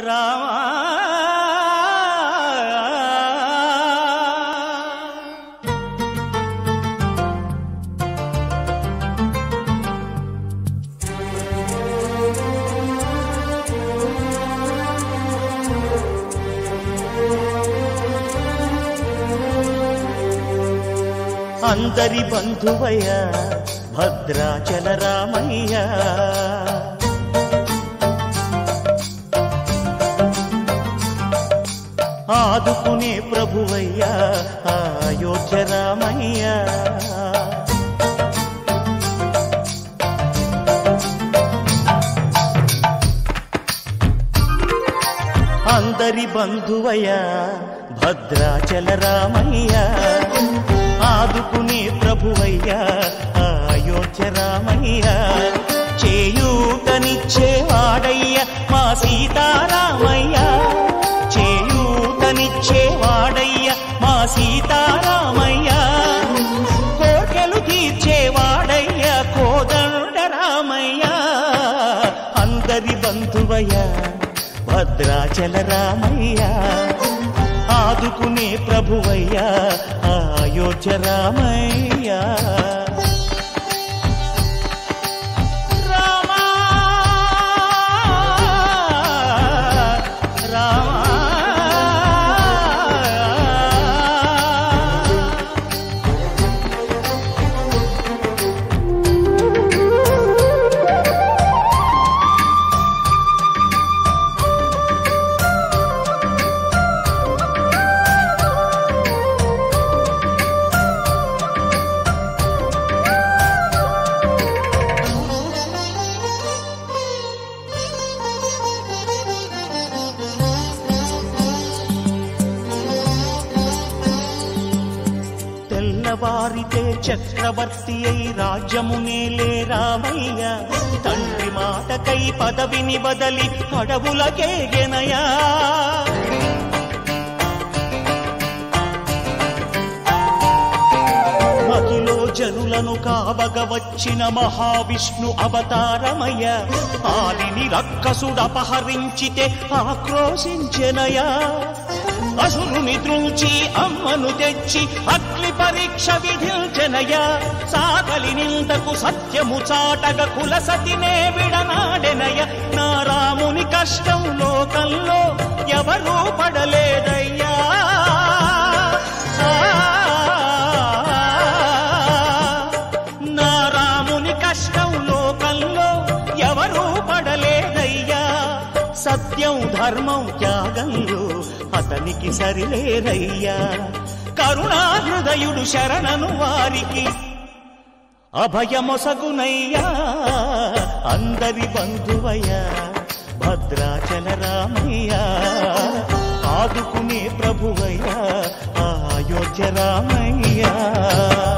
రామా అందరి బంధువయ్య భద్రాచల రామయ్య ఆదుకునే ప్రభువయ్య అయోధ్య రామయ్య అందరి బంధువయ్య భద్రాచల రామయ్య ఆదుకునే ప్రభువయ్య అయోధ్య రామయ్య చేయూతనిచ్చేవాడయ్య మా సీతారామయ్య చేయూతనిచ్చేవాడయ్య మా సీతారామయ్య కోర్కెలు తీర్చేవాడయ్య కోదండ రామయ్య అందరి బంధువయ్య భద్రాచల రామయ్య ఆదుకునే ప్రభువయ్య అయోధ్య రామయ్య రామా రామా తెల్లవారితే చక్రవర్తి అయి రాజ్యమునేలే రామయ్య తండ్రి మాటకై పదవిని బదలి అడవులకేగెనయా మహిలో జనులను కావగ వచ్చిన మహావిష్ణు అవతారమయ్య ఆలిని రక్కసుడపహరించితే ఆక్రోశించెనయా అసురుని ద్రుంచి అమ్మను తెచ్చి అగ్ని పరీక్ష విధించెనయ సాగలి నిందకు సత్యము చాటగ కుల సతినే విడనాడెనయ నా రాముని కష్టం లోకంలో ఎవరూ పడలేదయ్యా నా రాముని కష్టం లోకంలో ఎవరూ పడలేదయ్యా సత్యం ధర్మం త్యాగంలో అతనికి సరిలేరయ్యా కరుణాహృదయుడు శరణను వారికి అభయమొసగునయ్యా అందరి బంధువయ్యా భద్రాచల రామయ్య ఆదుకునే ప్రభువయ్యా అయోధ్య రామయ్య